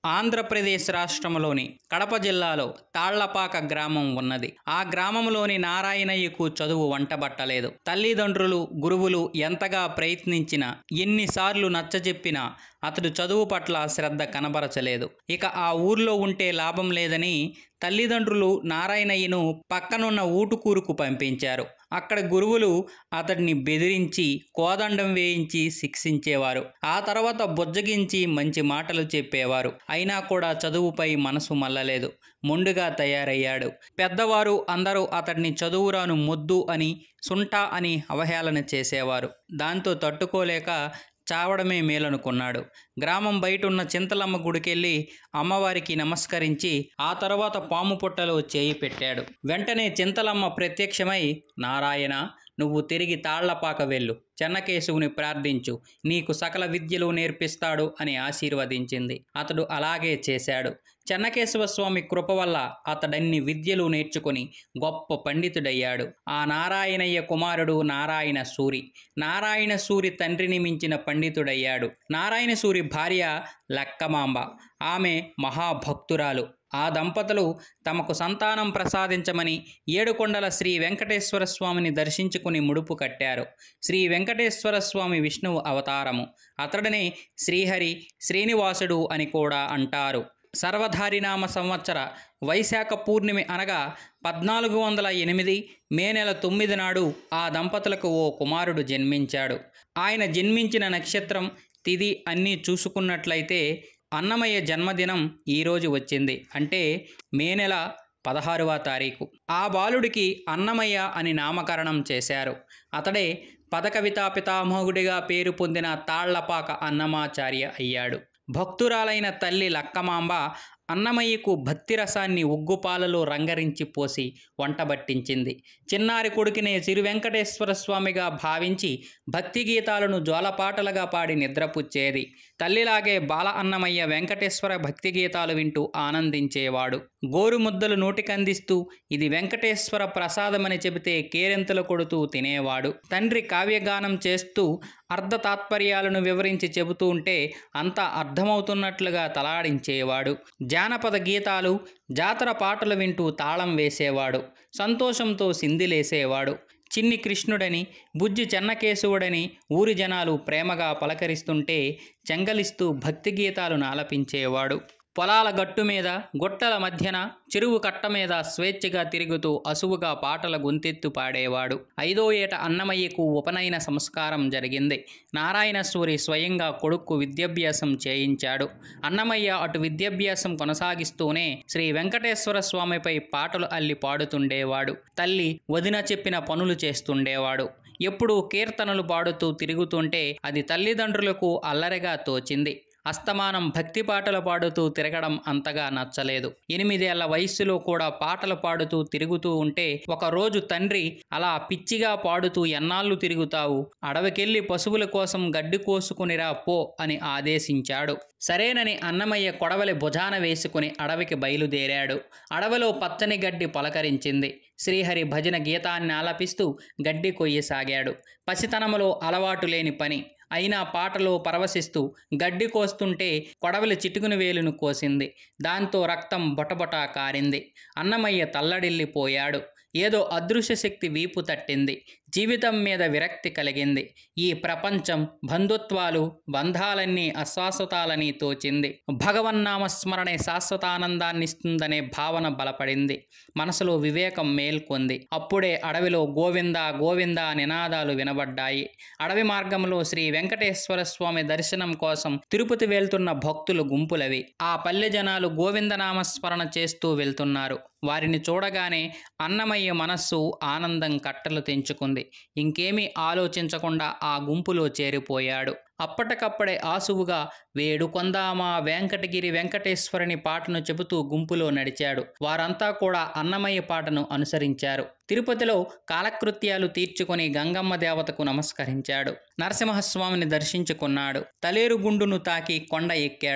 ఆంధ్రప్రదేశ్ రాష్ట్రంలోని కడప జిల్లాలో తాళ్లపాక గ్రామం ఉన్నది ఆ గ్రామంలోని నారాయణయ్యకు చదువు వంటబట్టలేదు తల్లిదండ్రులు గురువులు ఎంతగా ప్రయత్నించినా ఎన్నిసార్లు నచ్చజెప్పినా అతడు చదువు పట్ల శ్రద్ధ కనబరచలేదు ఇక ఆ ఊర్లో ఉంటే లాభం లేదని తల్లిదండ్రులు నారాయణయ్యను పక్కనున్న ఊటుకూరుకు పంపించారు అక్కడ గురువులు అతడిని బెదిరించి కోదండం వేయించి శిక్షించేవారు ఆ తర్వాత బుజ్జగించి మంచి మాటలు చెప్పేవారు అయినా కూడా చదువుపై మనసు మల్లలేదు మొండుగా తయారయ్యాడు పెద్దవారు అందరూ అతడిని చదువురాను మొద్దు అని సుంటా అని అవహేళన చేసేవారు దాంతో తట్టుకోలేక చావడమే మేలనుకున్నాడు గ్రామం బయట ఉన్న చింతలమ్మ గుడికెళ్ళి అమ్మవారికి నమస్కరించి ఆ తర్వాత పాము పుట్టలో చేయి పెట్టాడు వెంటనే చింతలమ్మ ప్రత్యక్షమై నారాయణ నువ్వు తిరిగి తాళ్లపాక వెళ్ళు చెన్నకేశవుని ప్రార్థించు నీకు సకల విద్యలు నేర్పిస్తాడు అని ఆశీర్వదించింది అతడు అలాగే చేశాడు చెన్నకేశవ స్వామి కృప వల్ల అతడన్ని విద్యలు నేర్చుకుని గొప్ప పండితుడయ్యాడు ఆ నారాయణయ్య కుమారుడు నారాయణ సూరి నారాయణ సూరి తండ్రిని మించిన పండితుడయ్యాడు నారాయణ సూరి భార్య లక్కమాంబ ఆమె మహాభక్తురాలు ఆ దంపతులు తమకు సంతానం ప్రసాదించమని ఏడుకొండల శ్రీ వెంకటేశ్వర స్వామిని దర్శించుకుని ముడుపు కట్టారు శ్రీ వెంకటేశ్వర స్వామి విష్ణువు అవతారము అతడినే శ్రీహరి శ్రీనివాసుడు అని కూడా అంటారు సర్వధారినామ సంవత్సర వైశాఖ పూర్ణిమి అనగా పద్నాలుగు వందల ఎనిమిది మే నెల తొమ్మిది నాడు ఆ దంపతులకు ఓ కుమారుడు జన్మించాడు ఆయన జన్మించిన నక్షత్రం తిది అన్నీ చూసుకున్నట్లయితే అన్నమయ్య జన్మదినం ఈరోజు వచ్చింది అంటే మే నెల పదహారవ తారీఖు ఆ బాలుడికి అన్నమయ్య అని నామకరణం చేశారు అతడే పదకవితా పితామహుడిగా పేరు పొందిన తాళ్లపాక అన్నమాచార్య అయ్యాడు భక్తురాలైన తల్లి లక్కమాంబ అన్నమయ్యకు భక్తి రసాన్ని ఉగ్గుపాలలో రంగరించి పోసి వంటబట్టించింది చిన్నారి కొడుకునే సిరి వెంకటేశ్వర స్వామిగా భావించి భక్తి గీతాలను జోలపాటలుగా పాడి నిద్రపుచ్చేది తల్లిలాగే బాల అన్నమయ్య వెంకటేశ్వర భక్తి గీతాలు వింటూ ఆనందించేవాడు గోరు ముద్దలు నోటికందిస్తూ ఇది వెంకటేశ్వర ప్రసాదమని చెబితే కేరెంతలు కొడుతూ తినేవాడు తండ్రి కావ్యగానం చేస్తూ అర్ధ తాత్పర్యాలను వివరించి చెబుతూ ఉంటే అంతా అర్థమవుతున్నట్లుగా తలాడించేవాడు జానపద గీతాలు జాతర పాటలు వింటూ తాళం వేసేవాడు సంతోషంతో సిందిలేసేవాడు చిన్ని కృష్ణుడని బుజ్జి చెన్నకేశవుడని ఊరి జనాలు ప్రేమగా పలకరిస్తుంటే చెంగలిస్తూ భక్తి గీతాలను ఆలపించేవాడు పొలాల గట్టు మీద గుట్టల మధ్యన చెరువు కట్ట మీద స్వేచ్ఛగా తిరుగుతూ అసువుగా పాటల గొంతెత్తు పాడేవాడు ఐదో ఏట అన్నమయ్యకు ఉపనయన సంస్కారం జరిగింది నారాయణ సూరి స్వయంగా కొడుక్కు విద్యాభ్యాసం చేయించాడు అన్నమయ్య అటు విద్యాభ్యాసం కొనసాగిస్తూనే శ్రీ వెంకటేశ్వర స్వామిపై పాటలు అల్లి పాడుతుండేవాడు తల్లి వదిన చెప్పిన పనులు చేస్తుండేవాడు ఎప్పుడూ కీర్తనలు పాడుతూ తిరుగుతుంటే అది తల్లిదండ్రులకు అల్లరిగా తోచింది అస్తమానం భక్తి పాటలు పాడుతూ తిరగడం అంతగా నచ్చలేదు ఎనిమిదేళ్ల వయస్సులో కూడా పాటలు పాడుతూ తిరుగుతూ ఉంటే ఒక రోజు తండ్రి అలా పిచ్చిగా పాడుతూ ఎన్నాళ్ళు తిరుగుతావు అడవికెళ్ళి పశువుల కోసం గడ్డి కోసుకునిరా పో అని ఆదేశించాడు సరేనని అన్నమయ్య కొడవలి భుజాన వేసుకుని అడవికి బయలుదేరాడు అడవిలో పచ్చని గడ్డి పలకరించింది శ్రీహరి భజన గీతాన్ని ఆలపిస్తూ గడ్డి కొయ్యసాగాడు పసితనములో అలవాటు లేని పని అయినా పాటలో పరవశిస్తూ గడ్డి కోస్తుంటే కొడవలి చిటుకుని వేలును కోసింది దాంతో రక్తం బొటబొట కారింది అన్నమయ్య తల్లడిల్లిపోయాడు ఏదో అదృశ్య శక్తి వీపు తట్టింది జీవితం మీద విరక్తి కలిగింది ఈ ప్రపంచం బంధుత్వాలు బంధాలన్నీ అశాశ్వతాలని తోచింది భగవన్నామస్మరణే శాశ్వతానందాన్నిస్తుందనే భావన బలపడింది మనసులో వివేకం మేల్కొంది అప్పుడే అడవిలో గోవింద గోవింద నినాదాలు వినబడ్డాయి అడవి మార్గంలో శ్రీ వెంకటేశ్వర స్వామి దర్శనం కోసం తిరుపతి వెళ్తున్న భక్తులు గుంపులవి ఆ పల్లె జనాలు గోవిందనామస్మరణ చేస్తూ వెళ్తున్నారు వారిని చూడగానే అన్నమయ్య మనస్సు ఆనందం కట్టలు తెంచుకుంది ఇంకేమీ ఆలోచించకుండా ఆ గుంపులో చేరిపోయాడు అప్పటికప్పుడే ఆసువుగా వేడుకొందామా వెంకటగిరి వెంకటేశ్వరుని పాటను చెబుతూ గుంపులో నడిచాడు వారంతా కూడా అన్నమయ్య పాటను అనుసరించారు తిరుపతిలో కాలకృత్యాలు తీర్చుకొని గంగమ్మ దేవతకు నమస్కరించాడు నరసింహస్వామిని దర్శించుకున్నాడు తలేరు గుండును తాకి కొండ ఎక్కాడు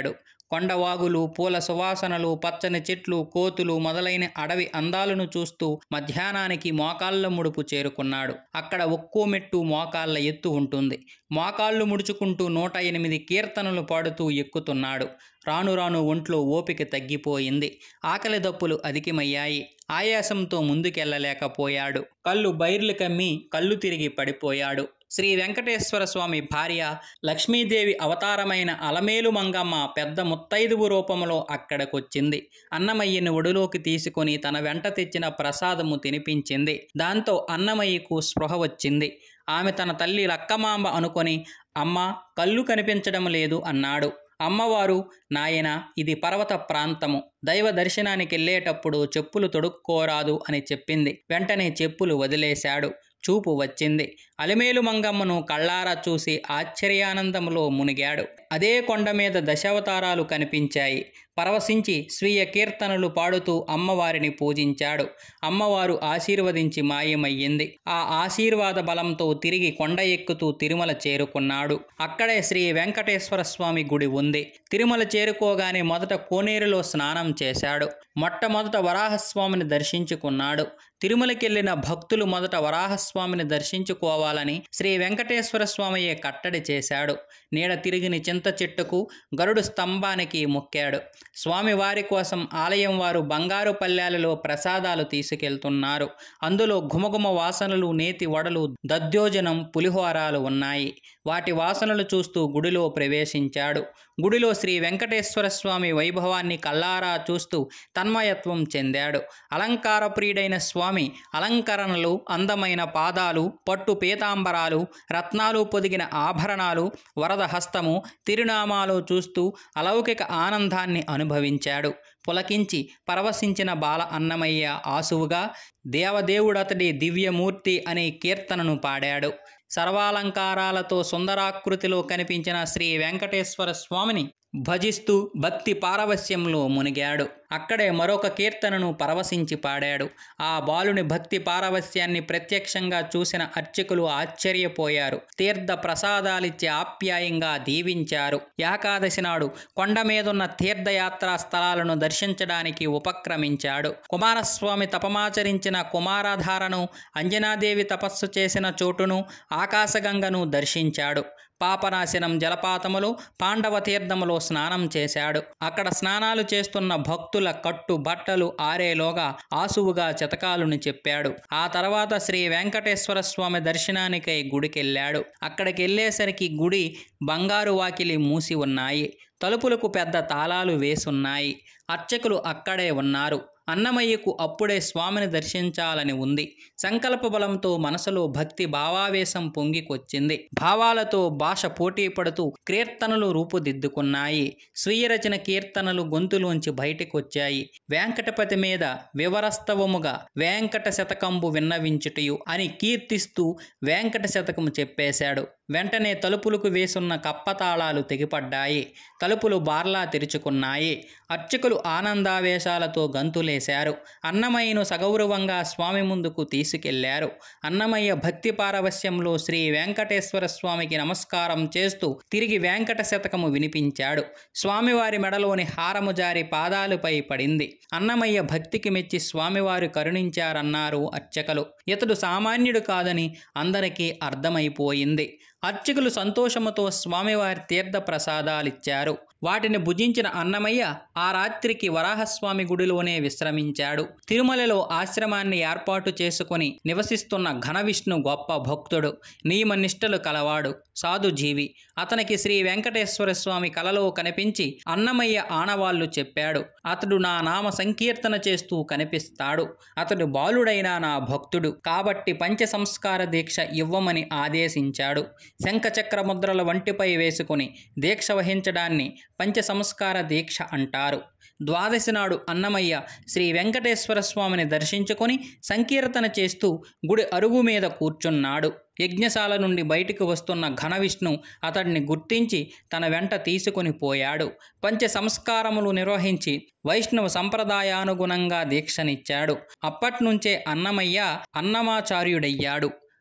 కొండవాగులు పూల సువాసనలు పచ్చని చెట్లు కోతులు మొదలైన అడవి అందాలను చూస్తూ మధ్యాహ్నానికి మోకాళ్ళ ముడుపు చేరుకున్నాడు అక్కడ ఒక్కో మెట్టు మోకాళ్ళ ఎత్తు ఉంటుంది మోకాళ్ళు ముడుచుకుంటూ నూట ఎనిమిది కీర్తనలు పాడుతూ ఎక్కుతున్నాడు రాను రాను ఒంట్లో ఓపిక తగ్గిపోయింది ఆకలి దప్పులు అధికమయ్యాయి ఆయాసంతో ముందుకెళ్ళలేకపోయాడు కళ్ళు బైర్లు కమ్మి కళ్ళు తిరిగి పడిపోయాడు శ్రీ వెంకటేశ్వర స్వామి భార్య లక్ష్మీదేవి అవతారమైన అలమేలు మంగమ్మ పెద్ద ముత్తైదువు రూపంలో అక్కడికొచ్చింది అన్నమయ్యని ఒడిలోకి తీసుకొని తన వెంట తెచ్చిన ప్రసాదము తినిపించింది దాంతో అన్నమయ్యకు స్పృహ వచ్చింది ఆమె తన తల్లి లక్కమాంబ అనుకొని అమ్మ కళ్ళు కనిపించడం లేదు అన్నాడు అమ్మవారు నాయన ఇది పర్వత ప్రాంతము దైవ దర్శనానికి వెళ్ళేటప్పుడు చెప్పులు తొడుక్కోరాదు అని చెప్పింది వెంటనే చెప్పులు వదిలేశాడు చూపు వచ్చింది అలిమేలు మంగమ్మను కళ్ళారా చూసి ఆశ్చర్యానందములో మునిగాడు అదే కొండ మీద దశావతారాలు కనిపించాయి పరవశించి స్వీయ కీర్తనలు పాడుతూ అమ్మవారిని పూజించాడు అమ్మవారు ఆశీర్వదించి మాయమయ్యింది ఆ ఆశీర్వాద బలంతో తిరిగి కొండ ఎక్కుతూ తిరుమల చేరుకున్నాడు అక్కడే శ్రీ వెంకటేశ్వర స్వామి గుడి ఉంది తిరుమల చేరుకోగానే మొదట కోనేరులో స్నానం చేశాడు మొట్టమొదట వరాహస్వామిని దర్శించుకున్నాడు తిరుమలకెళ్లిన భక్తులు మొదట వరాహస్వామిని దర్శించుకోవాలని శ్రీ వెంకటేశ్వర స్వామియే కట్టడి చేశాడు నీడ తిరిగిని చింత చెట్టుకు గరుడు స్తంభానికి మొక్కాడు స్వామివారి కోసం ఆలయం వారు బంగారు పల్లెలలో ప్రసాదాలు తీసుకెళ్తున్నారు అందులో ఘుమఘుమ వాసనలు నేతి వడలు దద్యోజనం పులిహోరాలు ఉన్నాయి వాటి వాసనలు చూస్తూ గుడిలో ప్రవేశించాడు గుడిలో శ్రీ వెంకటేశ్వర స్వామి వైభవాన్ని కల్లారా చూస్తూ తన్మయత్వం చెందాడు అలంకార ప్రియుడైన స్వామి అలంకరణలు అందమైన పాదాలు పట్టు పీతాంబరాలు రత్నాలు పొదిగిన ఆభరణాలు వరద హస్తము తిరునామాలు చూస్తూ అలౌకిక ఆనందాన్ని అనుభవించాడు పులకించి పరవశించిన బాల అన్నమయ్య ఆసువుగా దేవదేవుడతడి దివ్యమూర్తి అనే కీర్తనను పాడాడు సర్వాలంకారాలతో సుందరాకృతిలో కనిపించిన శ్రీ వెంకటేశ్వర స్వామిని భజిస్తూ భక్తి పారవస్యంలో మునిగాడు అక్కడే మరొక కీర్తనను పరవశించి పాడాడు ఆ బాలుని భక్తి పారవస్యాన్ని ప్రత్యక్షంగా చూసిన అర్చకులు ఆశ్చర్యపోయారు తీర్థ ప్రసాదాలిచ్చి ఆప్యాయంగా దీవించారు ఏకాదశి నాడు కొండ మీదున్న తీర్థయాత్రా స్థలాలను దర్శించడానికి ఉపక్రమించాడు కుమారస్వామి తపమాచరించిన కుమారాధారను అంజనాదేవి తపస్సు చేసిన చోటును ఆకాశగంగను దర్శించాడు పాపనాశనం జలపాతములో పాండవ తీర్థములో స్నానం చేశాడు అక్కడ స్నానాలు చేస్తున్న భక్తుల కట్టు బట్టలు ఆరేలోగా ఆసువుగా చతకాలుని చెప్పాడు ఆ తర్వాత శ్రీ వెంకటేశ్వర స్వామి దర్శనానికై గుడికెళ్ళాడు అక్కడికి వెళ్ళేసరికి గుడి బంగారు వాకిలి మూసి ఉన్నాయి తలుపులకు పెద్ద తాళాలు వేసున్నాయి అర్చకులు అక్కడే ఉన్నారు అన్నమయ్యకు అప్పుడే స్వామిని దర్శించాలని ఉంది సంకల్ప బలంతో మనసులో భక్తి భావావేశం పొంగికొచ్చింది భావాలతో భాష పోటీ పడుతూ కీర్తనలు రూపుదిద్దుకున్నాయి స్వీయ రచన కీర్తనలు గొంతులోంచి బయటికొచ్చాయి వెంకటపతి మీద వివరస్తవముగా వెంకట శతకంబు విన్నవించుటయు అని కీర్తిస్తూ వెంకట శతకము చెప్పేశాడు వెంటనే తలుపులకు వేసున్న కప్పతాళాలు తెగిపడ్డాయి తలుపులు బార్లా తెరుచుకున్నాయి అర్చకులు ఆనందావేశాలతో గంతులేశారు అన్నమయ్యను సగౌరవంగా స్వామి ముందుకు తీసుకెళ్లారు అన్నమయ్య భక్తి పారవస్యంలో శ్రీ వెంకటేశ్వర స్వామికి నమస్కారం చేస్తూ తిరిగి వెంకట శతకము వినిపించాడు స్వామివారి మెడలోని హారము జారి పాదాలపై పడింది అన్నమయ్య భక్తికి మెచ్చి స్వామివారు కరుణించారన్నారు అర్చకులు ఇతడు సామాన్యుడు కాదని అందరికీ అర్థమైపోయింది అర్చకులు సంతోషముతో స్వామివారి తీర్థ ప్రసాదాలిచ్చారు వాటిని భుజించిన అన్నమయ్య ఆ రాత్రికి వరాహస్వామి గుడిలోనే విశ్రమించాడు తిరుమలలో ఆశ్రమాన్ని ఏర్పాటు చేసుకుని నివసిస్తున్న ఘన విష్ణు గొప్ప భక్తుడు నియమ నిష్టలు కలవాడు సాధుజీవి అతనికి శ్రీ వెంకటేశ్వర స్వామి కలలో కనిపించి అన్నమయ్య ఆనవాళ్లు చెప్పాడు అతడు నా నామ సంకీర్తన చేస్తూ కనిపిస్తాడు అతడు బాలుడైన నా భక్తుడు కాబట్టి పంచ సంస్కార దీక్ష ఇవ్వమని ఆదేశించాడు శంఖచక్ర ముద్రల వంటిపై వేసుకుని దీక్ష వహించడాన్ని పంచ సంస్కార దీక్ష అంటారు ద్వాదశి నాడు అన్నమయ్య శ్రీ వెంకటేశ్వర స్వామిని దర్శించుకొని సంకీర్తన చేస్తూ గుడి అరుగు మీద కూర్చున్నాడు యజ్ఞశాల నుండి బయటికి వస్తున్న ఘన విష్ణు అతడిని గుర్తించి తన వెంట తీసుకొని పోయాడు పంచ సంస్కారములు నిర్వహించి వైష్ణవ సంప్రదాయానుగుణంగా దీక్షనిచ్చాడు అప్పట్నుంచే అన్నమయ్య అన్నమాచార్యుడయ్యాడు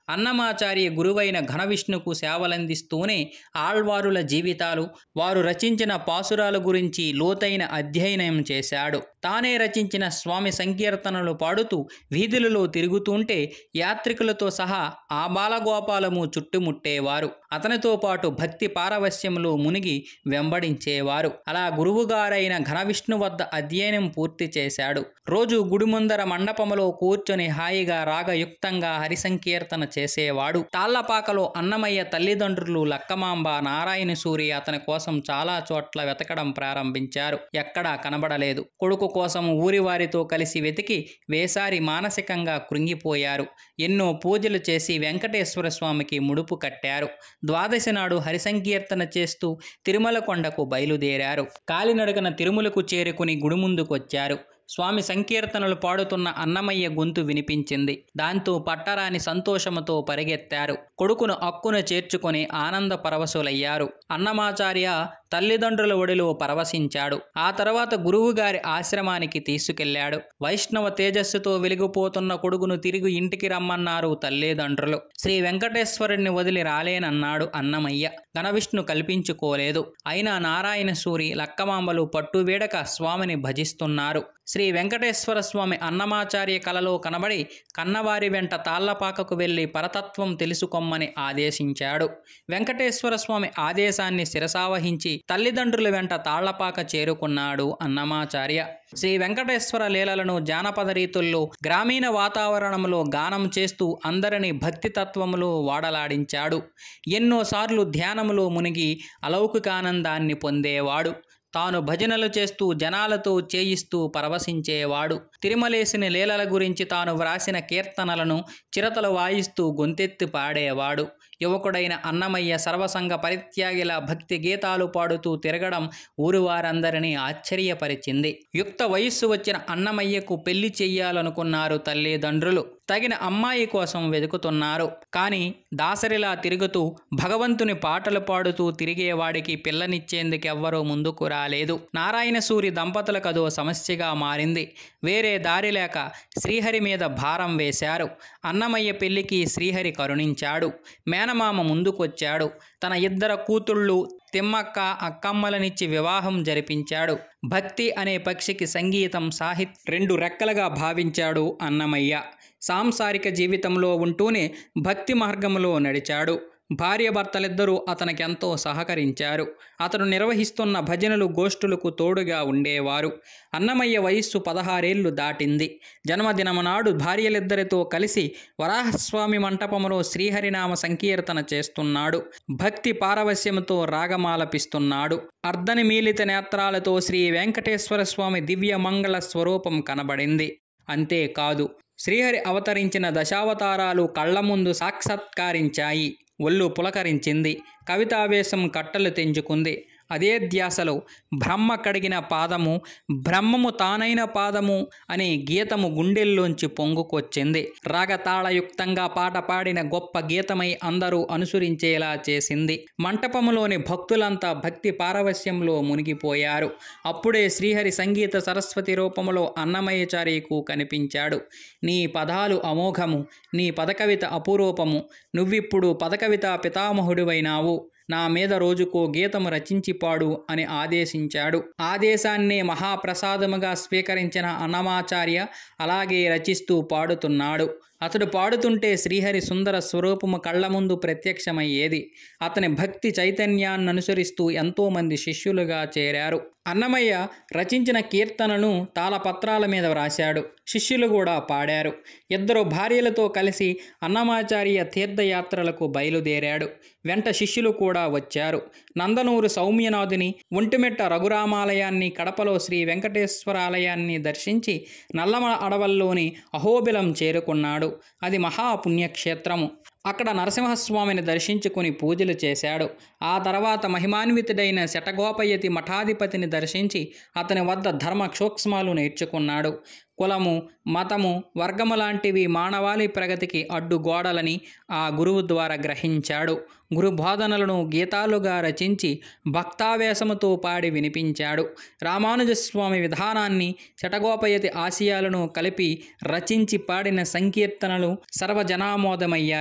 అన్నమాచార్య గురువైన ఘనవిష్ణుకు సేవలందిస్తూనే ఆళ్వారుల జీవితాలు వారు రచించిన పాసురాల గురించి లోతైన అధ్యయనం చేశాడు తానే రచించిన స్వామి సంకీర్తనలు పాడుతూ వీధులలో తిరుగుతుంటే యాత్రికులతో సహా ఆ బాలగోపాలము చుట్టుముట్టేవారు అతనితో పాటు భక్తి పారవస్యంలో మునిగి వెంబడించేవారు అలా గురువుగారైన ఘనవిష్ణు వద్ద అధ్యయనం పూర్తి చేశాడు రోజు గుడి ముందర మండపములో కూర్చొని హాయిగా రాగయుక్తంగా హరిసంకీర్తన చేసేవాడు తాళ్లపాకలో అన్నమయ్య తల్లిదండ్రులు లక్కమాంబ నారాయణ సూరి అతని కోసం చాలా చోట్ల వెతకడం ప్రారంభించారు ఎక్కడా కనబడలేదు కొడుకు కోసం ఊరి వారితో కలిసి వెతికి వేసారి మానసికంగా కృంగిపోయారు ఎన్నో పూజలు చేసి వెంకటేశ్వర స్వామికి ముడుపు కట్టారు ద్వాదశి నాడు హరిసంకీర్తన చేస్తూ తిరుమల కొండకు బయలుదేరారు కాలినడకన తిరుమలకు చేరుకుని గుడి ముందుకొచ్చారు స్వామి సంకీర్తనలు పాడుతున్న అన్నమయ్య గొంతు వినిపించింది దాంతో పట్టరాని సంతోషముతో పరిగెత్తారు కొడుకును అక్కున చేర్చుకొని ఆనంద పరవశులయ్యారు అన్నమాచార్య తల్లిదండ్రుల ఒడిలో పరవశించాడు ఆ తర్వాత గురువుగారి ఆశ్రమానికి తీసుకెళ్లాడు వైష్ణవ తేజస్సుతో వెలిగిపోతున్న కొడుకును తిరిగి ఇంటికి రమ్మన్నారు తల్లిదండ్రులు శ్రీ వెంకటేశ్వరుణ్ణి వదిలి రాలేనన్నాడు అన్నమయ్య ఘనవిష్ణు కల్పించుకోలేదు అయినా నారాయణ సూరి లక్కమాంబలు పట్టువేడక స్వామిని భజిస్తున్నారు శ్రీ వెంకటేశ్వర స్వామి అన్నమాచార్య కలలో కనబడి కన్నవారి వెంట తాళ్లపాకకు వెళ్లి పరతత్వం తెలుసుకోమ్మని ఆదేశించాడు వెంకటేశ్వర స్వామి ఆదేశాన్ని శిరసావహించి తల్లిదండ్రుల వెంట తాళ్లపాక చేరుకున్నాడు అన్నమాచార్య శ్రీ వెంకటేశ్వర లీలలను జానపద రీతుల్లో గ్రామీణ వాతావరణంలో గానం చేస్తూ అందరినీ భక్తి తత్వములో వాడలాడించాడు ఎన్నోసార్లు ధ్యానములో మునిగి అలౌకికానందాన్ని పొందేవాడు తాను భజనలు చేస్తూ జనాలతో చేయిస్తూ పరవశించేవాడు తిరుమలేసిన లీలల గురించి తాను వ్రాసిన కీర్తనలను చిరతలు వాయిస్తూ గొంతెత్తి పాడేవాడు యువకుడైన అన్నమయ్య సర్వసంగ పరిత్యాగిలా భక్తి గీతాలు పాడుతూ తిరగడం ఊరు వారందరినీ ఆశ్చర్యపరిచింది యుక్త వయస్సు వచ్చిన అన్నమయ్యకు పెళ్లి చెయ్యాలనుకున్నారు తల్లిదండ్రులు తగిన అమ్మాయి కోసం వెతుకుతున్నారు కానీ దాసరిలా తిరుగుతూ భగవంతుని పాటలు పాడుతూ తిరిగేవాడికి పిల్లనిచ్చేందుకెవ్వరూ ముందుకు రాలేదు నారాయణ సూరి దంపతులకదో సమస్యగా మారింది వేరే దారి లేక శ్రీహరి మీద భారం వేశారు అన్నమయ్య పెళ్లికి శ్రీహరి కరుణించాడు మేనమామ ముందుకొచ్చాడు తన ఇద్దరు కూతుళ్ళు తిమ్మక్క అక్కమ్మలనిచ్చి వివాహం జరిపించాడు భక్తి అనే పక్షికి సంగీతం సాహిత్ రెండు రెక్కలుగా భావించాడు అన్నమయ్య సాంసారిక జీవితంలో ఉంటూనే భక్తి మార్గంలో నడిచాడు భార్యాభర్తలిద్దరూ అతనికెంతో సహకరించారు అతను నిర్వహిస్తున్న భజనలు గోష్ఠులకు తోడుగా ఉండేవారు అన్నమయ్య వయస్సు పదహారేళ్లు దాటింది జన్మదినము నాడు భార్యలిద్దరితో కలిసి వరాహస్వామి మంటపములో శ్రీహరినామ సంకీర్తన చేస్తున్నాడు భక్తి పారవస్యంతో రాగమాలపిస్తున్నాడు అర్ధని మీలిత నేత్రాలతో శ్రీ వెంకటేశ్వర స్వామి దివ్య మంగళ స్వరూపం కనబడింది అంతేకాదు శ్రీహరి అవతరించిన దశావతారాలు కళ్ల ముందు సాక్షాత్కారించాయి ఒళ్ళు పులకరించింది కవితావేశం కట్టలు తెంచుకుంది అదే ధ్యాసలో బ్రహ్మ కడిగిన పాదము బ్రహ్మము తానైన పాదము అనే గీతము గుండెల్లోంచి పొంగుకొచ్చింది రాగతాళయుక్తంగా పాట పాడిన గొప్ప గీతమై అందరూ అనుసరించేలా చేసింది మంటపములోని భక్తులంతా భక్తి పారవస్యంలో మునిగిపోయారు అప్పుడే శ్రీహరి సంగీత సరస్వతి రూపములో అన్నమయ్యచార్యకు కనిపించాడు నీ పదాలు అమోఘము నీ పదకవిత అపురూపము నువ్విప్పుడు పదకవిత పితామహుడివైనావు నా మీద రోజుకో గీతము రచించి పాడు అని ఆదేశించాడు ఆదేశాన్నే మహాప్రసాదముగా స్వీకరించిన అన్నమాచార్య అలాగే రచిస్తూ పాడుతున్నాడు అతడు పాడుతుంటే శ్రీహరి సుందర స్వరూపము కళ్ళ ముందు ప్రత్యక్షమయ్యేది అతని భక్తి చైతన్యాన్ని అనుసరిస్తూ ఎంతోమంది శిష్యులుగా చేరారు అన్నమయ్య రచించిన కీర్తనను తాళపత్రాల మీద వ్రాశాడు శిష్యులు కూడా పాడారు ఇద్దరు భార్యలతో కలిసి అన్నమాచార్య తీర్థయాత్రలకు బయలుదేరాడు వెంట శిష్యులు కూడా వచ్చారు నందనూరు సౌమ్యనాథుని ఒంటిమెట్ట రఘురామాలయాన్ని కడపలో శ్రీ వెంకటేశ్వరాలయాన్ని దర్శించి నల్లమ అడవల్లోని అహోబిలం చేరుకున్నాడు అది మహాపుణ్యక్షేత్రము అక్కడ నరసింహస్వామిని దర్శించుకుని పూజలు చేశాడు ఆ తర్వాత మహిమాన్వితుడైన శటగోపయతి మఠాధిపతిని దర్శించి అతని వద్ద ధర్మ సూక్ష్మాలు నేర్చుకున్నాడు కులము మతము వర్గము లాంటివి మానవాళి ప్రగతికి అడ్డుగోడలని ఆ గురువు ద్వారా గ్రహించాడు గురు బోధనలను గీతాలుగా రచించి భక్తావేశముతో పాడి వినిపించాడు రామానుజస్వామి విధానాన్ని శటగోపయతి ఆశయాలను కలిపి రచించి పాడిన సంకీర్తనలు సర్వజనామోదమయ్యాయి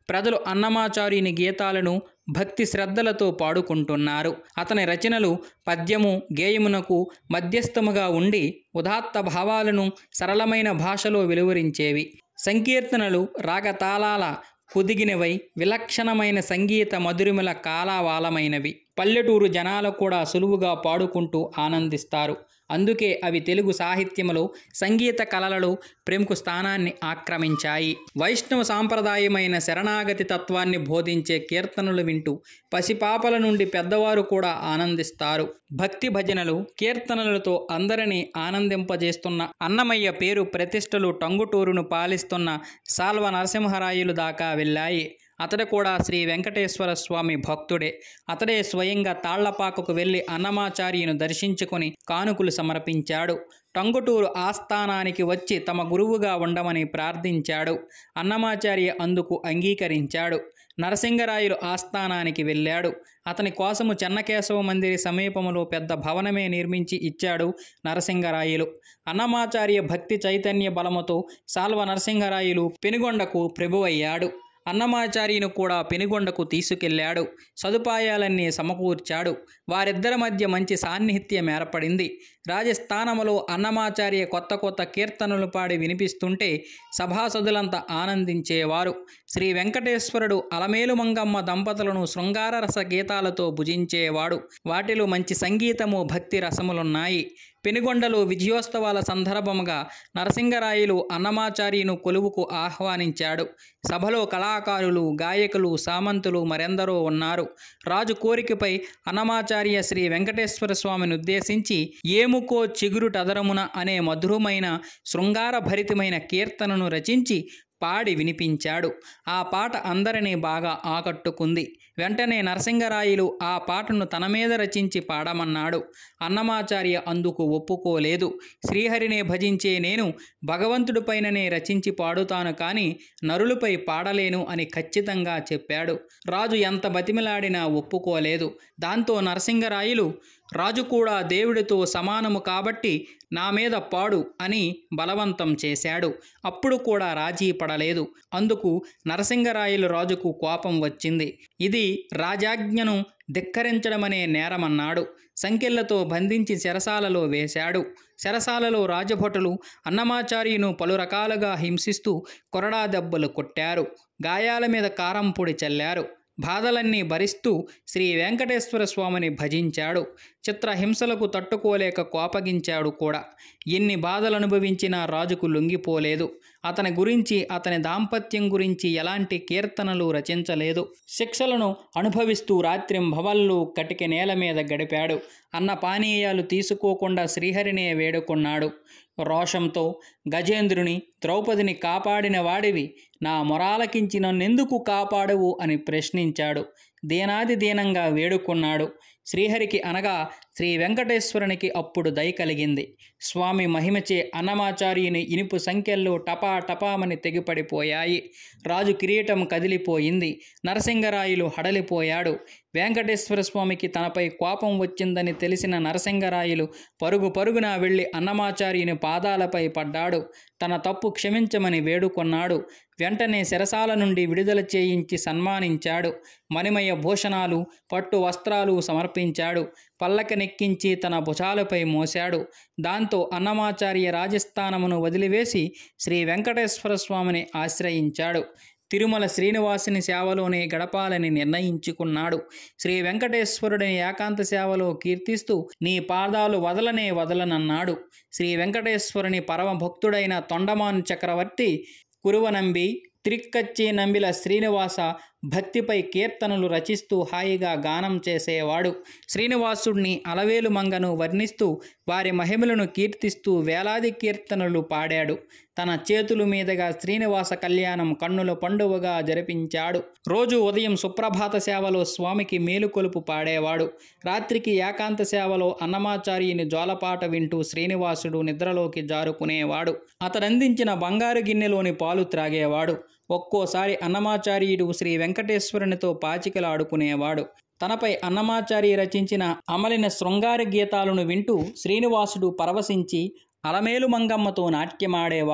ప్రజలు అన్నమాచార్యుని గీతాలను భక్తి శ్రద్ధలతో పాడుకుంటున్నారు అతని రచనలు పద్యము గేయమునకు మధ్యస్థముగా ఉండి ఉదాత్త భావాలను సరళమైన భాషలో వెలువరించేవి సంకీర్తనలు రాగతాళాల కుదిగినవై విలక్షణమైన సంగీత మధురిమల కాలావాలమైనవి పల్లెటూరు జనాలు కూడా సులువుగా పాడుకుంటూ ఆనందిస్తారు అందుకే అవి తెలుగు సాహిత్యములో సంగీత కళలలో ప్రముఖ స్థానాన్ని ఆక్రమించాయి వైష్ణవ సాంప్రదాయమైన శరణాగతి తత్వాన్ని బోధించే కీర్తనలు వింటూ పసిపాపల నుండి పెద్దవారు కూడా ఆనందిస్తారు భక్తి భజనలు కీర్తనలతో అందరినీ ఆనందింపజేస్తున్న అన్నమయ్య పేరు ప్రతిష్టలు టంగుటూరును పాలిస్తున్న సాల్వ నరసింహరాయులు దాకా వెళ్ళాయి అతడు కూడా శ్రీ వెంకటేశ్వర స్వామి భక్తుడే అతడే స్వయంగా తాళ్లపాకకు వెళ్ళి అన్నమాచార్యును దర్శించుకొని కానుకలు సమర్పించాడు టంగుటూరు ఆస్థానానికి వచ్చి తమ గురువుగా ఉండమని ప్రార్థించాడు అన్నమాచార్య అందుకు అంగీకరించాడు నరసింగరాయులు ఆస్థానానికి వెళ్ళాడు అతని కోసము చెన్నకేశవ మందిరి సమీపంలో పెద్ద భవనమే నిర్మించి ఇచ్చాడు నరసింగరాయులు అన్నమాచార్య భక్తి చైతన్య బలముతో సాల్వ నరసింగరాయులు పెనుగొండకు ప్రభువయ్యాడు అన్నమాచార్యును కూడా పెనుగొండకు తీసుకెళ్లాడు సదుపాయాలన్నీ సమకూర్చాడు వారిద్దరి మధ్య మంచి సాన్నిహిత్యం ఏర్పడింది రాజస్థానములో అన్నమాచార్య కొత్త కొత్త కీర్తనలు పాడి వినిపిస్తుంటే సభాసదులంతా ఆనందించేవారు శ్రీ వెంకటేశ్వరుడు అలమేలు మంగమ్మ దంపతులను శృంగార రస గీతాలతో భుజించేవాడు వాటిలో మంచి సంగీతము భక్తి రసములున్నాయి పెనుగొండలో విజయోత్సవాల సందర్భముగా నరసింగరాయులు అన్నమాచార్యును కొలువుకు ఆహ్వానించాడు సభలో కళాకారులు గాయకులు సామంతులు మరెందరో ఉన్నారు రాజు కోరికపై అన్నమాచార్య శ్రీ వెంకటేశ్వర స్వామిని ఉద్దేశించి ఏముకో చిగురుటదరమున అనే మధురమైన శృంగార భరితమైన కీర్తనను రచించి పాడి వినిపించాడు ఆ పాట అందరినీ బాగా ఆకట్టుకుంది వెంటనే నరసింగరాయులు ఆ పాటను తన మీద రచించి పాడమన్నాడు అన్నమాచార్య అందుకు ఒప్పుకోలేదు శ్రీహరినే భజించే నేను భగవంతుడిపైననే రచించి పాడుతాను కానీ నరులపై పాడలేను అని ఖచ్చితంగా చెప్పాడు రాజు ఎంత బతిమిలాడినా ఒప్పుకోలేదు దాంతో నరసింగరాయులు రాజు కూడా దేవుడితో సమానము కాబట్టి నా మీద పాడు అని బలవంతం చేశాడు అప్పుడు కూడా రాజీ పడలేదు అందుకు నరసింగరాయలు రాజుకు కోపం వచ్చింది ఇది రాజాజ్ఞను ధిక్కరించడమనే నేరమన్నాడు సంకెళ్లతో బంధించి చెరసాలలో వేశాడు చెరసాలలో రాజభటులు అన్నమాచార్యును పలు రకాలుగా హింసిస్తూ కొరడా దెబ్బలు కొట్టారు గాయాల మీద కారం పొడి చల్లారు బాధలన్నీ భరిస్తూ శ్రీ వెంకటేశ్వర స్వామిని భజించాడు చిత్రహింసలకు తట్టుకోలేక కోపగించాడు కూడా ఎన్ని బాధలు అనుభవించినా రాజుకు లొంగిపోలేదు అతని గురించి అతని దాంపత్యం గురించి ఎలాంటి కీర్తనలు రచించలేదు శిక్షలను అనుభవిస్తూ రాత్రింభవళ్ళు కటిక నేల మీద గడిపాడు అన్న పానీయాలు తీసుకోకుండా శ్రీహరినే వేడుకున్నాడు రోషంతో గజేంద్రుని ద్రౌపదిని కాపాడిన వాడివి నా మొరాలకించి నన్నెందుకు కాపాడవు అని ప్రశ్నించాడు దీనాది దీనంగా వేడుకున్నాడు శ్రీహరికి అనగా శ్రీ వెంకటేశ్వరునికి అప్పుడు దయ కలిగింది స్వామి మహిమచే అన్నమాచార్యుని ఇనుపు సంఖ్యల్లో టపా టపామని తెగిపడిపోయాయి రాజు కిరీటం కదిలిపోయింది నరసింగరాయులు హడలిపోయాడు వెంకటేశ్వర స్వామికి తనపై కోపం వచ్చిందని తెలిసిన నరసింగరాయులు పరుగు పరుగున వెళ్ళి అన్నమాచార్యుని పాదాలపై పడ్డాడు తన తప్పు క్షమించమని వేడుకొన్నాడు వెంటనే శిరసాల నుండి విడుదల చేయించి సన్మానించాడు మణిమయ భూషణాలు పట్టు వస్త్రాలు సమర్పించాడు పల్లకనెక్కించి తన భుజాలపై మోశాడు దాంతో అన్నమాచార్య రాజస్థానమును వదిలివేసి శ్రీ వెంకటేశ్వర స్వామిని ఆశ్రయించాడు తిరుమల శ్రీనివాసుని సేవలోనే గడపాలని నిర్ణయించుకున్నాడు శ్రీ వెంకటేశ్వరుడిని ఏకాంత సేవలో కీర్తిస్తూ నీ పాదాలు వదలనే వదలనన్నాడు శ్రీ వెంకటేశ్వరుని పరమ భక్తుడైన తొండమాను చక్రవర్తి కురువనంబి త్రిక్కచ్చి నంబిల శ్రీనివాస భక్తిపై కీర్తనలు రచిస్తూ హాయిగా గానం చేసేవాడు శ్రీనివాసుడిని అలవేలు మంగను వర్ణిస్తూ వారి మహిమలను కీర్తిస్తూ వేలాది కీర్తనలు పాడాడు తన చేతుల మీదుగా శ్రీనివాస కళ్యాణం కన్నుల పండువగా జరిపించాడు రోజు ఉదయం సుప్రభాత సేవలో స్వామికి మేలుకొలుపు పాడేవాడు రాత్రికి ఏకాంత సేవలో అన్నమాచార్యుని జోలపాట వింటూ శ్రీనివాసుడు నిద్రలోకి జారుకునేవాడు అతడందించిన బంగారు గిన్నెలోని పాలు త్రాగేవాడు ఒక్కోసారి అన్నమాచార్యుడు శ్రీ వెంకటేశ్వరునితో పాచికలాడుకునేవాడు తనపై అన్నమాచార్య రచించిన అమలిన శృంగార గీతాలను వింటూ శ్రీనివాసుడు పరవశించి అలమేలు మంగమ్మతో నాట్యమాడేవాడు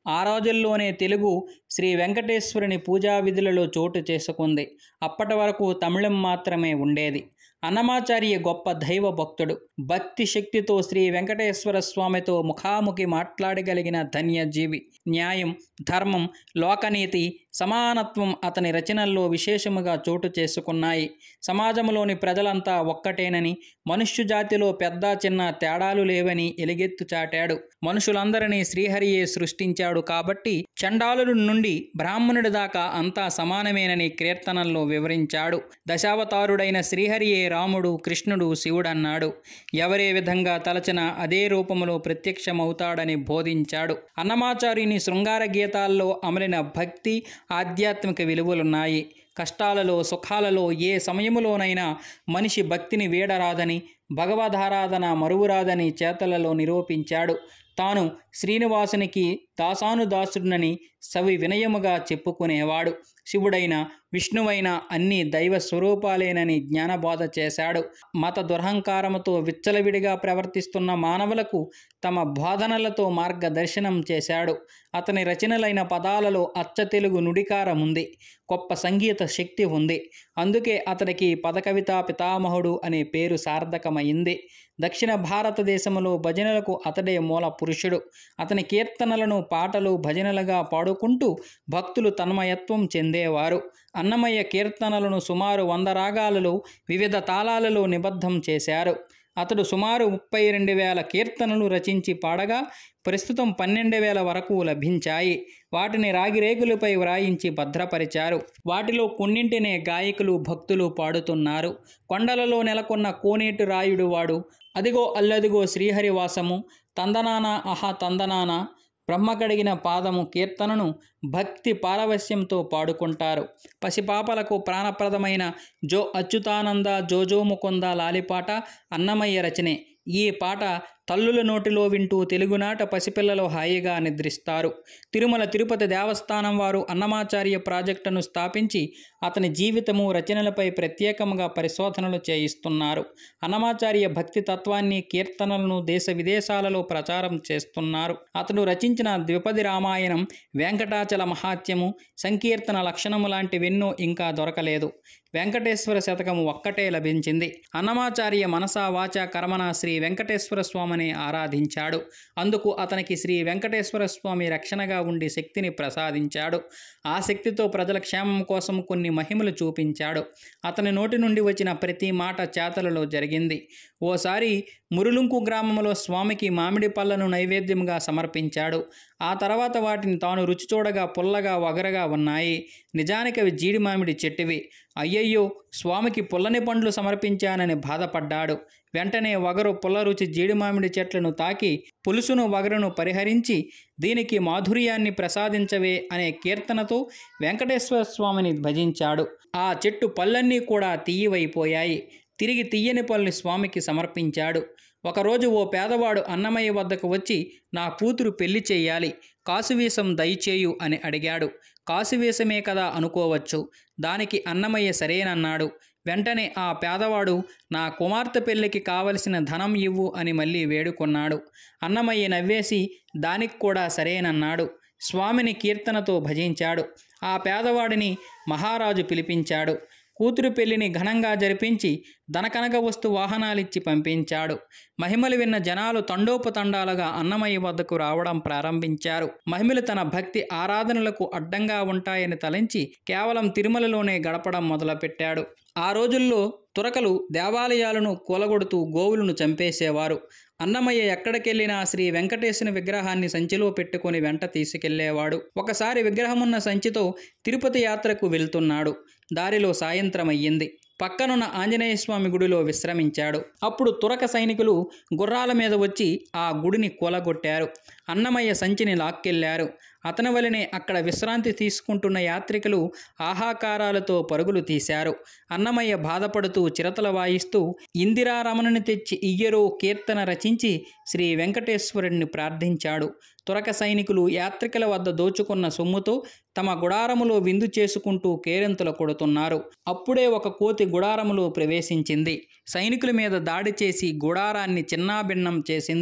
ఆ రోజుల్లోనే తెలుగు శ్రీ వెంకటేశ్వరుని పూజా విధులలో చోటు చేసుకుంది అప్పటి వరకు తమిళం మాత్రమే ఉండేది అన్నమాచార్య గొప్ప దైవ భక్తుడు భక్తి శక్తితో శ్రీ వెంకటేశ్వర స్వామితో ముఖాముఖి మాట్లాడగలిగిన ధన్యజీవి న్యాయం ధర్మం లోకనీతి సమానత్వం అతని రచనల్లో విశేషముగా చోటు చేసుకున్నాయి సమాజంలోని ప్రజలంతా ఒక్కటేనని మనుష్య జాతిలో పెద్ద చిన్న తేడాలు లేవని ఎలుగెత్తు చాటాడు మనుషులందరినీ శ్రీహరియే సృష్టించాడు కాబట్టి చండాలుడి నుండి బ్రాహ్మణుడి దాకా అంతా సమానమేనని కీర్తనల్లో వివరించాడు దశావతారుడైన శ్రీహరియే రాముడు కృష్ణుడు శివుడన్నాడు ఎవరే విధంగా తలచిన అదే రూపములో ప్రత్యక్షమవుతాడని బోధించాడు అన్నమాచార్యుని శృంగార గీతాల్లో అమలిన భక్తి ఆధ్యాత్మిక విలువలున్నాయి కష్టాలలో సుఖాలలో ఏ సమయములోనైనా మనిషి భక్తిని వీడరాదని భగవదారాధన మరువురాదని చేతలలో నిరూపించాడు తాను శ్రీనివాసునికి దాసానుదాసుడినని సవి వినయముగా చెప్పుకునేవాడు శివుడైన విష్ణువైన అన్ని దైవ స్వరూపాలేనని జ్ఞానబోధ చేశాడు మత దురహంకారముతో విచ్చలవిడిగా ప్రవర్తిస్తున్న మానవులకు తమ బోధనలతో మార్గదర్శనం చేశాడు అతని రచనలైన పదాలలో అచ్చ తెలుగు నుడికారం ఉంది గొప్ప సంగీత శక్తి ఉంది అందుకే అతనికి పదకవితా పితామహుడు అనే పేరు సార్థకమైంది దక్షిణ భారతదేశంలో భజనలకు అతడే మూల పురుషుడు అతని కీర్తనలను పాటలు భజనలుగా పాడుకుంటూ భక్తులు తన్మయత్వం చెందేవారు అన్నమయ్య కీర్తనలను సుమారు వంద రాగాలలో వివిధ తాళాలలో నిబద్ధం చేశారు అతడు సుమారు ముప్పై రెండు వేల కీర్తనలు రచించి పాడగా ప్రస్తుతం పన్నెండు వేల వరకు లభించాయి వాటిని రాగిరేకులపై వ్రాయించి భద్రపరిచారు వాటిలో కొన్నింటినే గాయకులు భక్తులు పాడుతున్నారు కొండలలో నెలకొన్న కోనేటి రాయుడు వాడు అదిగో అల్లదిగో శ్రీహరివాసము తందనాన అహా తందనాన బ్రహ్మ కడిగిన పాదము కీర్తనను భక్తి పారవస్యంతో పాడుకుంటారు పసిపాపలకు ప్రాణప్రదమైన జో అచ్యుతానంద జోజో ముకుంద లాలిపాట అన్నమయ్య రచనే ఈ పాట తల్లుల నోటిలో వింటూ తెలుగునాట పసిపిల్లలు హాయిగా నిద్రిస్తారు తిరుమల తిరుపతి దేవస్థానం వారు అన్నమాచార్య ప్రాజెక్టును స్థాపించి అతని జీవితము రచనలపై ప్రత్యేకంగా పరిశోధనలు చేయిస్తున్నారు అన్నమాచార్య భక్తి తత్వాన్ని కీర్తనలను దేశ విదేశాలలో ప్రచారం చేస్తున్నారు అతడు రచించిన ద్విపది రామాయణం వెంకటాచల మహాత్యము సంకీర్తన లక్షణము లాంటివెన్నో ఇంకా దొరకలేదు వెంకటేశ్వర శతకము ఒక్కటే లభించింది అన్నమాచార్య మనసా వాచ కర్మణ శ్రీ వెంకటేశ్వర స్వామిని ఆరాధించాడు అందుకు అతనికి శ్రీ వెంకటేశ్వర స్వామి రక్షణగా ఉండి శక్తిని ప్రసాదించాడు ఆ శక్తితో ప్రజల క్షేమం కోసం కొన్ని మహిమలు చూపించాడు అతని నోటి నుండి వచ్చిన ప్రతి మాట చేతలలో జరిగింది ఓసారి మురులుంకు గ్రామంలో స్వామికి మామిడి పళ్ళను నైవేద్యంగా సమర్పించాడు ఆ తర్వాత వాటిని తాను రుచి చూడగా పుల్లగా వగరగా ఉన్నాయి నిజానికి అవి జీడి మామిడి చెట్టువి అయ్యయ్యో స్వామికి పుల్లని పండ్లు సమర్పించానని బాధపడ్డాడు వెంటనే వగరు పుల్ల రుచి జీడి మామిడి చెట్లను తాకి పులుసును వగరును పరిహరించి దీనికి మాధుర్యాన్ని ప్రసాదించవే అనే కీర్తనతో వెంకటేశ్వర స్వామిని భజించాడు ఆ చెట్టు పళ్ళన్నీ కూడా తీయవైపోయాయి తిరిగి తీయని పళ్ళని స్వామికి సమర్పించాడు ఒకరోజు ఓ పేదవాడు అన్నమయ్య వద్దకు వచ్చి నా కూతురు పెళ్లి చేయాలి కాసువీసం దయచేయు అని అడిగాడు కాసువీసమే కదా అనుకోవచ్చు దానికి అన్నమయ్య సరేనన్నాడు వెంటనే ఆ పేదవాడు నా కుమార్తె పెళ్లికి కావలసిన ధనం ఇవ్వు అని మళ్ళీ వేడుకొన్నాడు అన్నమయ్య నవ్వేసి దానికి కూడా సరేనన్నాడు స్వామిని కీర్తనతో భజించాడు ఆ పేదవాడిని మహారాజు పిలిపించాడు కూతురు పెళ్లిని ఘనంగా జరిపించి ధనకనక వస్తు వాహనాలిచ్చి పంపించాడు మహిమలు విన్న జనాలు తండోపతండాలుగా అన్నమయ్య వద్దకు రావడం ప్రారంభించారు మహిమలు తన భక్తి ఆరాధనలకు అడ్డంగా ఉంటాయని తలంచి కేవలం తిరుమలలోనే గడపడం మొదలుపెట్టాడు ఆ రోజుల్లో తురకలు దేవాలయాలను కూలగొడుతూ గోవులను చంపేసేవారు అన్నమయ్య ఎక్కడికెళ్ళినా శ్రీ వెంకటేశ్వర విగ్రహాన్ని సంచిలో పెట్టుకొని వెంట తీసుకెళ్లేవాడు ఒకసారి విగ్రహమున్న సంచితో తిరుపతి యాత్రకు వెళ్తున్నాడు దారిలో సాయంత్రం అయ్యింది పక్కనున్న ఆంజనేయ స్వామి గుడిలో విశ్రమించాడు అప్పుడు తురక సైనికులు గుర్రాల మీద వచ్చి ఆ గుడిని కూలగొట్టారు అన్నమయ్య సంచిని లాక్కెళ్లారు అతని వలనే అక్కడ విశ్రాంతి తీసుకుంటున్న యాత్రికులు ఆహాకారాలతో పరుగులు తీశారు అన్నమయ్య బాధపడుతూ చిరతల వాయిస్తూ ఇందిరారమణని తెచ్చి ఇయ్యరో కీర్తన రచించి శ్రీ వెంకటేశ్వరుణ్ణి ప్రార్థించాడు తురక సైనికులు యాత్రికుల వద్ద దోచుకున్న సొమ్ముతో తమ గుడారములో విందు చేసుకుంటూ కేరింతలు కొడుతున్నారు అప్పుడే ఒక కోతి గుడారములో ప్రవేశించింది సైనికుల మీద దాడి చేసి గుడారాన్ని చిన్నాభిన్నం చేసింది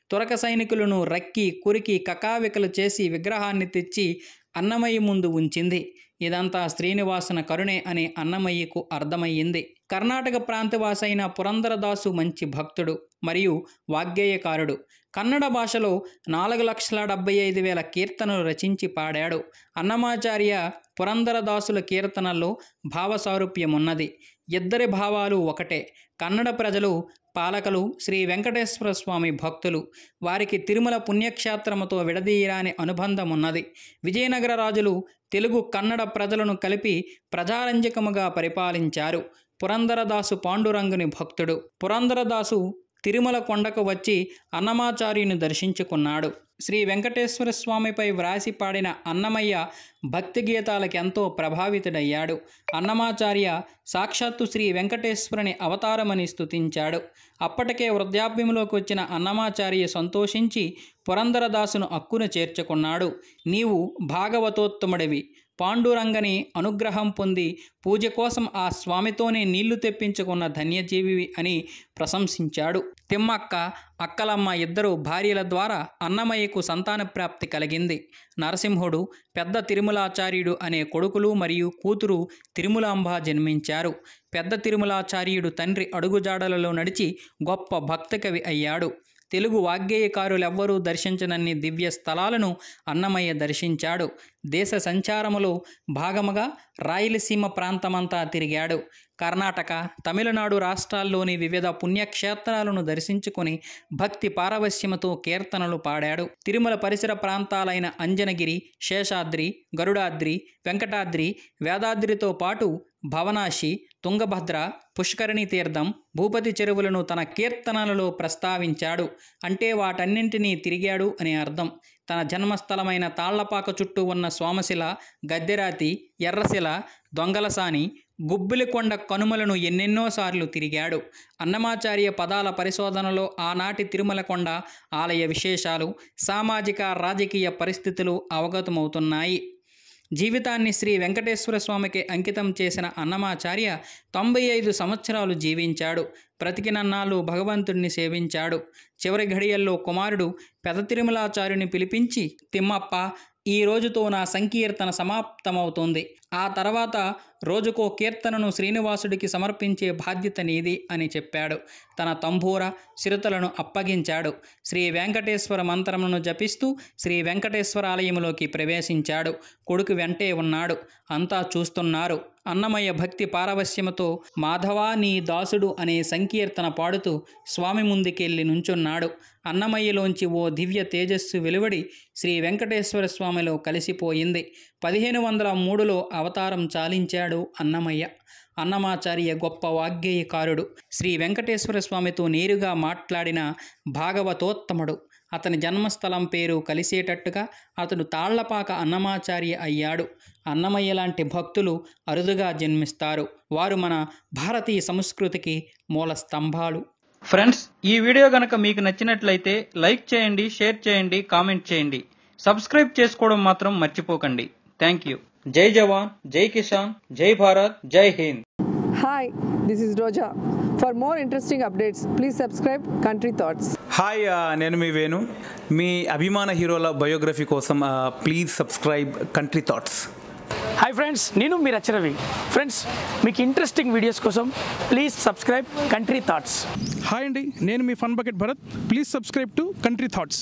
తురక సైనికులను రక్కి కురికి కకావికలు చేసి విగ్రహాన్ని తెచ్చి అన్నమయ్య ముందు ఉంచింది ఇదంతా శ్రీనివాసున కరుణే అనే అన్నమయ్యకు అర్థమయ్యింది కర్ణాటక ప్రాంతవాసైన పురందరదాసు మంచి భక్తుడు మరియు వాగ్గేయకారుడు కన్నడ భాషలో నాలుగు లక్షల డెబ్బై ఐదు వేల కీర్తనలు రచించి పాడాడు అన్నమాచార్య పురందరదాసుల కీర్తనల్లో భావసారూప్యం ఉన్నది ఇద్దరి భావాలు ఒకటే కన్నడ ప్రజలు పాలకులు శ్రీ వెంకటేశ్వర స్వామి భక్తులు వారికి తిరుమల పుణ్యక్షేత్రముతో విడదీయరాని అనుబంధం ఉన్నది విజయనగర రాజులు తెలుగు కన్నడ ప్రజలను కలిపి ప్రజారంజకముగా పరిపాలించారు పురందరదాసు పాండురంగుని భక్తుడు పురందరదాసు తిరుమల కొండకు వచ్చి అన్నమాచార్యుని దర్శించుకున్నాడు శ్రీ వెంకటేశ్వర స్వామిపై వ్రాసి పాడిన అన్నమయ్య భక్తి గీతాలకు ఎంతో ప్రభావితుడయ్యాడు అన్నమాచార్య సాక్షాత్తు శ్రీ వెంకటేశ్వరుని అవతారమని స్తుతించాడు అప్పటికే వృద్ధాప్యంలోకి వచ్చిన అన్నమాచార్య సంతోషించి పురందరదాసును అక్కున చేర్చుకున్నాడు నీవు భాగవతోత్తముడివి పాండురంగని అనుగ్రహం పొంది పూజ కోసం ఆ స్వామితోనే నీళ్లు తెప్పించుకున్న ధన్యజీవి అని ప్రశంసించాడు తిమ్మక్క అక్కలమ్మ ఇద్దరు భార్యల ద్వారా అన్నమయ్యకు సంతాన ప్రాప్తి కలిగింది నరసింహుడు పెద్ద తిరుమలాచార్యుడు అనే కొడుకులు మరియు కూతురు తిరుమలాంబ జన్మించారు పెద్ద తిరుమలాచార్యుడు తండ్రి అడుగుజాడలలో నడిచి గొప్ప భక్తకవి అయ్యాడు తెలుగు వాగ్గేయకారులెవ్వరూ దర్శించనన్ని దివ్య స్థలాలను అన్నమయ్య దర్శించాడు దేశ సంచారములో భాగముగా రాయలసీమ ప్రాంతమంతా తిరిగాడు కర్ణాటక తమిళనాడు రాష్ట్రాల్లోని వివిధ పుణ్యక్షేత్రాలను దర్శించుకొని భక్తి పారవశ్యముతో కీర్తనలు పాడాడు తిరుమల పరిసర ప్రాంతాలైన అంజనగిరి శేషాద్రి గరుడాద్రి వెంకటాద్రి వేదాద్రితో పాటు భవనాశి తుంగభద్ర పుష్కరిణి తీర్థం భూపతి చెరువులను తన కీర్తనలలో ప్రస్తావించాడు అంటే వాటన్నింటినీ తిరిగాడు అని అర్థం తన జన్మస్థలమైన తాళ్లపాక చుట్టూ ఉన్న సోమశిల గద్దెరాతి ఎర్రశిల దొంగలసాని గుబ్బిలికొండ కనుమలను ఎన్నెన్నోసార్లు తిరిగాడు అన్నమాచార్య పదాల పరిశోధనలో ఆనాటి తిరుమలకొండ ఆలయ విశేషాలు సామాజిక రాజకీయ పరిస్థితులు అవగతమవుతున్నాయి జీవితాన్ని శ్రీ వెంకటేశ్వర స్వామికి అంకితం చేసిన అన్నమాచార్య తొంభై ఐదు సంవత్సరాలు జీవించాడు బ్రతికినన్నాళ్ళు భగవంతుడిని సేవించాడు చివరి ఘడియల్లో కుమారుడు పెద తిరుమలాచార్యుని పిలిపించి తిమ్మప్ప ఈ రోజుతో నా సంకీర్తన సమాప్తమవుతోంది ఆ తర్వాత రోజుకో కీర్తనను శ్రీనివాసుడికి సమర్పించే బాధ్యత నీది అని చెప్పాడు తన తంబూర చిరుతలను అప్పగించాడు శ్రీ వెంకటేశ్వర మంత్రమును జపిస్తూ శ్రీ వెంకటేశ్వర ఆలయంలోకి ప్రవేశించాడు కొడుకు వెంటే ఉన్నాడు అంతా చూస్తున్నారు అన్నమయ్య భక్తి పారవశ్యముతో మాధవా నీ దాసుడు అనే సంకీర్తన పాడుతూ స్వామి ముందుకెళ్ళి నుంచున్నాడు అన్నమయ్యలోంచి ఓ దివ్య తేజస్సు వెలువడి శ్రీ వెంకటేశ్వర స్వామిలో కలిసిపోయింది పదిహేను వందల మూడులో అవతారం చాలించాడు అన్నమయ్య అన్నమాచార్య గొప్ప వాగ్గేయకారుడు శ్రీ వెంకటేశ్వర స్వామితో నేరుగా మాట్లాడిన భాగవతోత్తముడు అతని జన్మస్థలం పేరు కలిసేటట్టుగా అతడు తాళ్లపాక అన్నమాచార్య అయ్యాడు అన్నమయ్య లాంటి భక్తులు అరుదుగా జన్మిస్తారు వారు మన భారతీయ సంస్కృతికి మూల స్తంభాలు ఫ్రెండ్స్ ఈ వీడియో గనక మీకు నచ్చినట్లయితే లైక్ చేయండి షేర్ చేయండి కామెంట్ చేయండి సబ్స్క్రైబ్ చేసుకోవడం మాత్రం మర్చిపోకండి థ్యాంక్ యూ జై జవాన్ జై కిసాన్ జై భారత్ జై Hind Hi, this is Roja. For more interesting updates, please subscribe Country Thoughts. Hi ఆ, నేను మీ వేణు మీ అభిమాన హీరోల బయోగ్రఫీ కోసం ఆ, please subscribe country thoughts hi friends నేను మీ రచరవి ఫ్రెండ్స్ మీకు ఇంట్రెస్టింగ్ వీడియోస్ కోసం please subscribe country thoughts hi అండి నేను మీ fun bucket Bharat please subscribe to country thoughts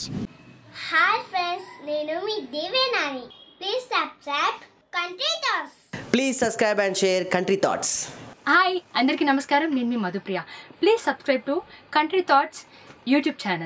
hi friends నేను మీ దేవేనాని please subscribe country thoughts Please subscribe and share Country Thoughts. Hi అందరికీ నమస్కారం నేను మీ Madhupriya please subscribe to country thoughts YouTube channel